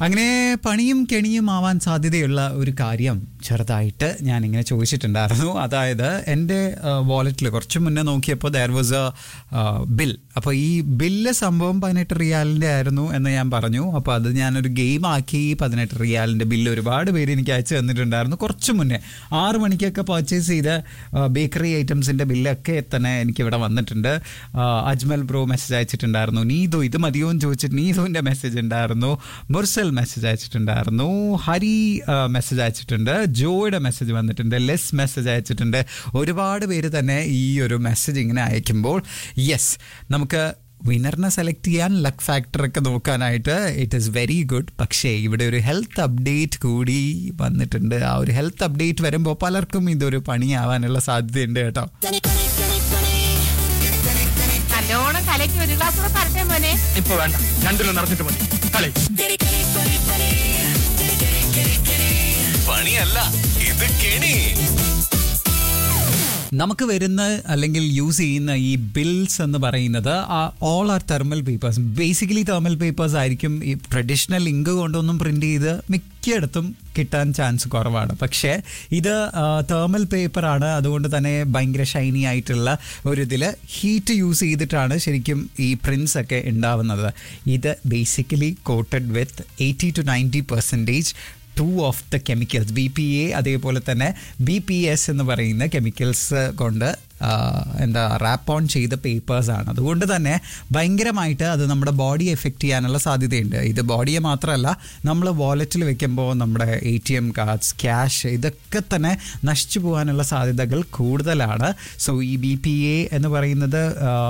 അങ്ങനെ പണിയും കെണിയും ആവാൻ സാധ്യതയുള്ള ഒരു കാര്യം ചെറുതായിട്ട് ഞാൻ ഇങ്ങനെ ചോദിച്ചിട്ടുണ്ടായിരുന്നു അതായത് എൻ്റെ വാലറ്റിൽ കുറച്ച് മുന്നേ നോക്കിയപ്പോൾ ദർ വാസ് എ ബിൽ അപ്പോൾ ഈ ബില്ല് സംഭവം പതിനെട്ട് റിയാലിൻ്റെ ആയിരുന്നു എന്ന് ഞാൻ പറഞ്ഞു അപ്പോൾ അത് ഞാനൊരു ഗെയിം ആക്കി പതിനെട്ട് റിയാലിൻ്റെ ബില്ല് ഒരുപാട് പേര് എനിക്ക് അയച്ചു തന്നിട്ടുണ്ടായിരുന്നു കുറച്ച് മുന്നേ ആറ് മണിക്കൊക്കെ പർച്ചേസ് ചെയ്ത ബേക്കറി ഐറ്റംസിൻ്റെ ബില്ലൊക്കെ തന്നെ എനിക്കിവിടെ വന്നിട്ടുണ്ട് ആ, അജ്മൽ ബ്രോ മെസ്സേജ് അയച്ചിട്ടുണ്ടായിരുന്നു നീതു ഇത് മതിയോ എന്ന് ചോദിച്ചിട്ട് നീതുവിൻ്റെ മെസ്സേജ് ഉണ്ടായിരുന്നു മുർസൽ മെസ്സേജ് അയച്ചിട്ടുണ്ടായിരുന്നു ഹരി മെസ്സേജ് അയച്ചിട്ടുണ്ട് ജോയുടെ മെസ്സേജ് വന്നിട്ടുണ്ട് ലെസ് മെസ്സേജ് അയച്ചിട്ടുണ്ട് ഒരുപാട് പേര് തന്നെ ഈ ഒരു മെസ്സേജ് ഇങ്ങനെ അയക്കുമ്പോൾ യെസ് നമുക്ക് വിന്നറിനെ സെലക്ട് ചെയ്യാൻ ലക്ക് ഫാക്ടർ ഒക്കെ നോക്കാനായിട്ട് ഇറ്റ് ഈസ് വെരി ഗുഡ് പക്ഷേ ഇവിടെ ഒരു ഹെൽത്ത് അപ്ഡേറ്റ് കൂടി വന്നിട്ടുണ്ട് ആ ഒരു ഹെൽത്ത് അപ്ഡേറ്റ് വരുമ്പോൾ പലർക്കും ഇതൊരു പണിയാവാനുള്ള സാധ്യതയുണ്ട് കേട്ടോ നല്ലോണം കലക്കി ഒരു ഗ്ലാസ് കൂടെ തരട്ടെ മോനെ ഇപ്പൊ വേണ്ട രണ്ടിലും നടന്നിട്ട് മതി കളി പണിയല്ല ഇത് കെണി നമുക്ക് വരുന്ന അല്ലെങ്കിൽ യൂസ് ചെയ്യുന്ന ഈ ബിൽസ് എന്ന് പറയുന്നത് all are thermal papers basically thermal papers ആയിരിക്കും ഈ ട്രഡീഷണൽ ഇങ്ക് കൊണ്ടൊന്നും പ്രിന്റ് ചെയ്ത് മിക്കയിടത്തും കിട്ടാൻ ചാൻസ് കുറവാണ് പക്ഷേ ഇത് തേർമൽ പേപ്പറാണ് അതുകൊണ്ട് തന്നെ ഭയങ്കര ഷൈനി ആയിട്ടുള്ള ഒരു ഇതിൽ ഹീറ്റ് യൂസ് ചെയ്തിട്ടാണ് ശരിക്കും ഈ പ്രിൻസ് ഒക്കെ ഉണ്ടാവുന്നത് ഇത് basically coated with eighty to ninety percentage two of the chemicals B P A അതേപോലെ തന്നെ ബി പി എസ് എന്ന് പറയുന്ന കെമിക്കൽസ് കൊണ്ട് ആ, എന്താ റാപ്പ് ഓൺ ചെയ്ത പേപ്പേഴ്സാണ് അതുകൊണ്ട് തന്നെ ഭയങ്കരമായിട്ട് അത് നമ്മുടെ ബോഡി എഫക്റ്റ് ചെയ്യാനുള്ള സാധ്യതയുണ്ട് ഇത് ബോഡിയെ മാത്രമല്ല നമ്മൾ വാലറ്റിൽ വെക്കുമ്പോൾ നമ്മുടെ A T M cards cash ഇതൊക്കെ തന്നെ നശിച്ചു പോകാനുള്ള സാധ്യതകൾ കൂടുതലാണ് സോ ഈ ബി പി എ എന്ന് പറയുന്നത്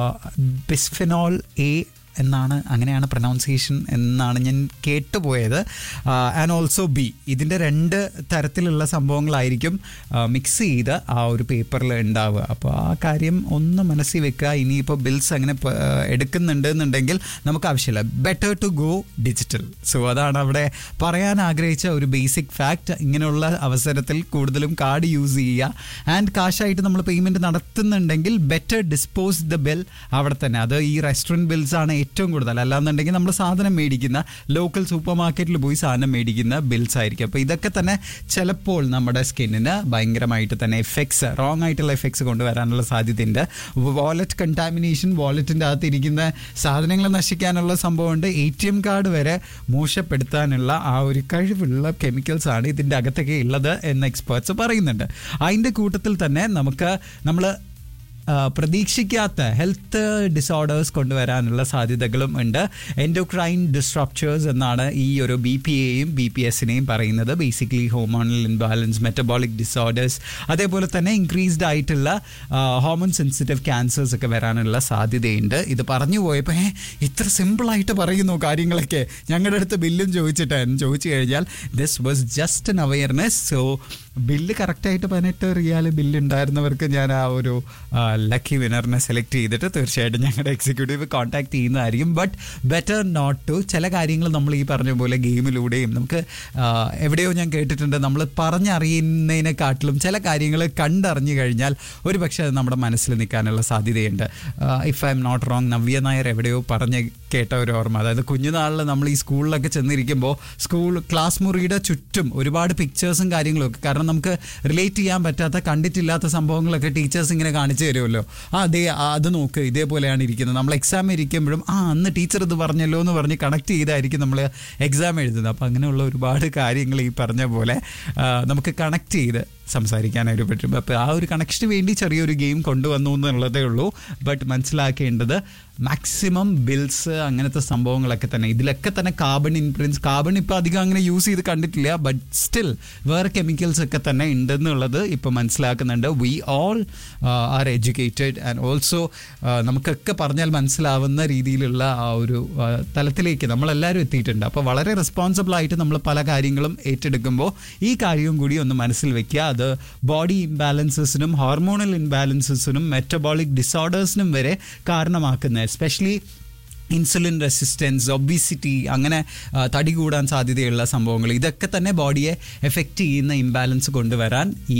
ബിസ്ഫിനോൾ എ എന്നാണ് അങ്ങനെയാണ് പ്രൊനൗൺസിയേഷൻ എന്നാണ് ഞാൻ കേട്ടുപോയത് ആൻഡ് ഓൾസോ ബി ഇതിൻ്റെ രണ്ട് തരത്തിലുള്ള സംഭവങ്ങളായിരിക്കും മിക്സ് ചെയ്ത് ആ ഒരു പേപ്പറിൽ ഉണ്ടാവുക അപ്പോൾ ആ കാര്യം ഒന്ന് മനസ്സിൽ വെക്കുക ഇനിയിപ്പോൾ ബിൽസ് അങ്ങനെ പ- ആ, എടുക്കുന്നുണ്ട് എന്നുണ്ടെങ്കിൽ നമുക്ക് ആവശ്യമില്ല better to go digital so അതാണ് അവിടെ പറയാൻ ആഗ്രഹിച്ച ഒരു ബേസിക് ഫാക്റ്റ് ഇങ്ങനെയുള്ള അവസരത്തിൽ കൂടുതലും കാർഡ് യൂസ് ചെയ്യുക ആൻഡ് കാശായിട്ട് നമ്മൾ പേയ്മെൻറ്റ് നടത്തുന്നുണ്ടെങ്കിൽ ബെറ്റർ ഡിസ്പോസ് ദ ബിൽ അവിടെ തന്നെ അത് ഈ റെസ്റ്റോറൻറ്റ് ബിൽസ് ആണ് ഏറ്റവും കൂടുതൽ അല്ലാന്നുണ്ടെങ്കിൽ നമ്മൾ സാധനം മേടിക്കുന്ന ലോക്കൽ സൂപ്പർ മാർക്കറ്റിൽ പോയി സാധനം മേടിക്കുന്ന ബിൽസ് ആയിരിക്കും അപ്പോൾ ഇതൊക്കെ തന്നെ ചിലപ്പോൾ നമ്മുടെ സ്കിന്നിന് ഭയങ്കരമായിട്ട് തന്നെ എഫക്ട്സ് റോങ് ആയിട്ടുള്ള എഫക്ട്സ് കൊണ്ടുവരാനുള്ള സാധ്യതയുണ്ട് വാലറ്റ് കണ്ടാമിനേഷൻ വാലറ്റിൻ്റെ അകത്ത് ഇരിക്കുന്ന സാധനങ്ങൾ നശിക്കാനുള്ള സംഭവമുണ്ട് എ ടി എം കാർഡ് വരെ മോശപ്പെടുത്താനുള്ള ആ ഒരു കഴിവുള്ള കെമിക്കൽസ് ആണ് ഇതിൻ്റെ അകത്തൊക്കെ ഉള്ളത് എന്ന് എക്സ്പേർട്സ് പറയുന്നുണ്ട് അതിൻ്റെ കൂട്ടത്തിൽ തന്നെ നമുക്ക് നമ്മൾ ആ, പ്രതീക്ഷിക്കാത്ത ഹെൽത്ത് ഡിസോർഡേഴ്സ് കൊണ്ടുവരാനുള്ള സാധ്യതകളും ഉണ്ട് എൻഡോക്രൈൻ ഡിസ്ട്രപ്ചേഴ്സ് എന്നാണ് ഈ ഒരു ബി പി എയും ബി പി എസിനെയും പറയുന്നത് basically hormonal imbalance metabolic disorders അതേപോലെ തന്നെ ഇൻക്രീസ്ഡ് ആയിട്ടുള്ള ഹോമോൺ സെൻസിറ്റീവ് ക്യാൻസേഴ്സ് ഒക്കെ വരാനുള്ള സാധ്യതയുണ്ട് ഇത് പറഞ്ഞു പോയപ്പോൾ ഏ ഇത്ര സിമ്പിളായിട്ട് പറയുന്നു കാര്യങ്ങളൊക്കെ ഞങ്ങളുടെ അടുത്ത് ബില്ലും ചോദിച്ചിട്ടായിരുന്നു ചോദിച്ചു കഴിഞ്ഞാൽ this was just an awareness so bill കറക്റ്റായിട്ട് പതിനെട്ട് റിയാൽ ബില്ല് ഉണ്ടായിരുന്നവർക്ക് ഞാൻ ആ ഒരു ലക്കി വിനറിനെ സെലക്ട് ചെയ്തിട്ട് തീർച്ചയായിട്ടും ഞങ്ങളുടെ എക്സിക്യൂട്ടീവ് കോൺടാക്ട് ചെയ്യുന്നതായിരിക്കും ബട്ട് ബെറ്റർ നോട്ട് ടു ചില കാര്യങ്ങൾ നമ്മൾ ഈ പറഞ്ഞ പോലെ ഗെയിമിലൂടെയും നമുക്ക് ആ, എവിടെയോ ഞാൻ കേട്ടിട്ടുണ്ട് നമ്മൾ പറഞ്ഞറിയുന്നതിനെക്കാട്ടിലും ചില കാര്യങ്ങൾ കണ്ടറിഞ്ഞു കഴിഞ്ഞാൽ ഒരു പക്ഷേ അത് നമ്മുടെ മനസ്സിൽ നിൽക്കാനുള്ള സാധ്യതയുണ്ട് if I'm not wrong Navya Nair എവിടെയോ പറഞ്ഞ് കേട്ട ഒരു ഓർമ്മ അതായത് കുഞ്ഞുനാളിൽ നമ്മൾ ഈ സ്കൂളിലൊക്കെ ചെന്നിരിക്കുമ്പോൾ സ്കൂൾ ക്ലാസ് മുറിയുടെ ചുറ്റും ഒരുപാട് പിക്ചേഴ്സും കാര്യങ്ങളും ഒക്കെ കാരണം നമുക്ക് റിലേറ്റ് ചെയ്യാൻ പറ്റാത്ത കണ്ടിട്ടില്ലാത്ത സംഭവങ്ങളൊക്കെ ടീച്ചേഴ്സ് ഇങ്ങനെ കാണിച്ചു തരുമല്ലോ ആ അതെ ആ, അത് നോക്ക് ഇതേപോലെയാണ് ഇരിക്കുന്നത് നമ്മൾ എക്സാം ഇരിക്കുമ്പോഴും ആ അന്ന് ടീച്ചർ ഇത് പറഞ്ഞല്ലോ എന്ന് പറഞ്ഞ് കണക്ട് ചെയ്തായിരിക്കും നമ്മൾ എക്സാം എഴുതുന്നത് അപ്പോൾ അങ്ങനെയുള്ള ഒരുപാട് കാര്യങ്ങൾ ഈ പറഞ്ഞ പോലെ ആ, നമുക്ക് കണക്ട് ചെയ്ത് സംസാരിക്കാനായിട്ട് പറ്റും അപ്പോൾ ആ ഒരു കണക്ഷന് വേണ്ടി ചെറിയൊരു ഗെയിം കൊണ്ടുവന്നു എന്നുള്ളതേ ഉള്ളൂ ബട്ട് മനസ്സിലാക്കേണ്ടത് മാക്സിമം ബിൽസ് അങ്ങനത്തെ സംഭവങ്ങളൊക്കെ തന്നെ ഇതിലൊക്കെ തന്നെ കാർബൺ ഇൻപ്രിൻസ് കാർബൺ ഇപ്പോൾ അധികം അങ്ങനെ യൂസ് ചെയ്ത് കണ്ടിട്ടില്ല ബട്ട് സ്റ്റിൽ വേറെ കെമിക്കൽസ് ഒക്കെ തന്നെ ഉണ്ടെന്നുള്ളത് ഇപ്പോൾ മനസ്സിലാക്കുന്നുണ്ട് we all are educated and also നമുക്കൊക്കെ പറഞ്ഞാൽ മനസ്സിലാവുന്ന രീതിയിലുള്ള ആ ഒരു ആ, തലത്തിലേക്ക് നമ്മളെല്ലാവരും എത്തിയിട്ടുണ്ട് അപ്പോൾ വളരെ റെസ്പോൺസിബിൾ ആയിട്ട് നമ്മൾ പല കാര്യങ്ങളും ഏറ്റെടുക്കുമ്പോൾ ഈ കാര്യവും കൂടി ഒന്ന് മനസ്സിൽ വെക്കുക അത് ബോഡി ഇംബാലൻസസിനും ഹോർമോണൽ ഇംബാലൻസസിനും മെറ്റബോളിക് ഡിസോർഡേഴ്സിനും വരെ കാരണമാക്കുന്ന എസ്പെഷ്യലി ഇൻസുലിൻ റെസിസ്റ്റൻസ് ഒബിസിറ്റി അങ്ങനെ ആ, തടി കൂടാൻ സാധ്യതയുള്ള സംഭവങ്ങൾ ഇതൊക്കെ തന്നെ ബോഡിയെ എഫക്റ്റ് ചെയ്യുന്ന ഇംബാലൻസ് കൊണ്ടുവരാൻ ഈ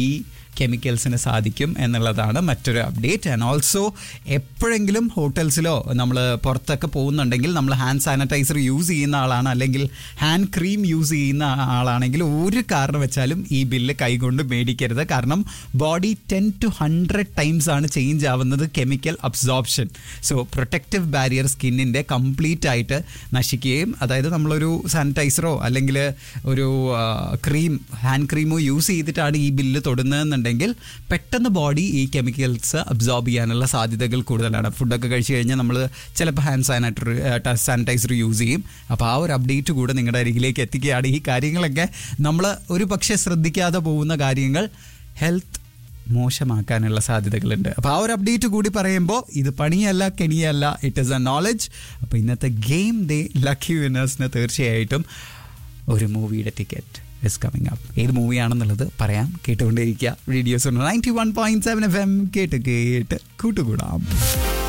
കെമിക്കൽസിന് സാധിക്കും എന്നുള്ളതാണ് മറ്റൊരു അപ്ഡേറ്റ് ആൻഡ് ഓൾസോ എപ്പോഴെങ്കിലും ഹോട്ടൽസിലോ നമ്മൾ പുറത്തൊക്കെ പോകുന്നുണ്ടെങ്കിൽ നമ്മൾ ഹാൻഡ് സാനിറ്റൈസർ യൂസ് ചെയ്യുന്ന ആളാണ് അല്ലെങ്കിൽ ഹാൻഡ് ക്രീം യൂസ് ചെയ്യുന്ന ആളാണെങ്കിൽ ഒരു കാരണം വെച്ചാലും ഈ ബില്ല് കൈകൊണ്ട് മേടിക്കരുത് കാരണം body ten to hundred times ആണ് ചേഞ്ച് ആവുന്നത് chemical absorption so protective barrier സ്കിന്നിൻ്റെ കംപ്ലീറ്റ് ആയിട്ട് നശിക്കുകയും അതായത് നമ്മളൊരു സാനിറ്റൈസറോ അല്ലെങ്കിൽ ഒരു ക്രീം ഹാൻഡ് ക്രീമോ യൂസ് ചെയ്തിട്ടാണ് ഈ ബില്ല് തൊടുന്നതെന്നുണ്ടെങ്കിൽ പെട്ടെന്ന് ബോഡി ഈ കെമിക്കൽസ് അബ്സോർബ് ചെയ്യാനുള്ള സാധ്യതകൾ കൂടുതലാണ് ഫുഡൊക്കെ കഴിച്ചു കഴിഞ്ഞാൽ നമ്മൾ ചിലപ്പോൾ ഹാൻഡ് സാനിറ്റർ സാനിറ്റൈസർ യൂസ് ചെയ്യും അപ്പോൾ ആ ഒരു അപ്ഡേറ്റ് കൂടെ നിങ്ങളുടെ അരികിലേക്ക് എത്തിക്കുകയാണ് ഈ കാര്യങ്ങളൊക്കെ നമ്മൾ ഒരു പക്ഷേ ശ്രദ്ധിക്കാതെ പോകുന്ന കാര്യങ്ങൾ ഹെൽത്ത് മോശമാക്കാനുള്ള സാധ്യതകളുണ്ട് അപ്പോൾ ആ ഒരു അപ്ഡേറ്റ് കൂടി പറയുമ്പോൾ ഇത് പണിയല്ല കെണിയല്ല ഇറ്റ് ഈസ് എ നോളജ് അപ്പോൾ ഇന്നത്തെ ഗെയിം ഡേ ലക്കി വിന്നേഴ്സിന് തീർച്ചയായിട്ടും ഒരു മൂവിയുടെ ടിക്കറ്റ് ഇസ് കമ്മിങ് അപ്പ് ഏത് മൂവിയാണെന്നുള്ളത് പറയാം കേട്ടുകൊണ്ടേയിരിക്കുക radio's ninety one point seven F M കേട്ട് കേട്ട് കൂട്ടുകൂടാം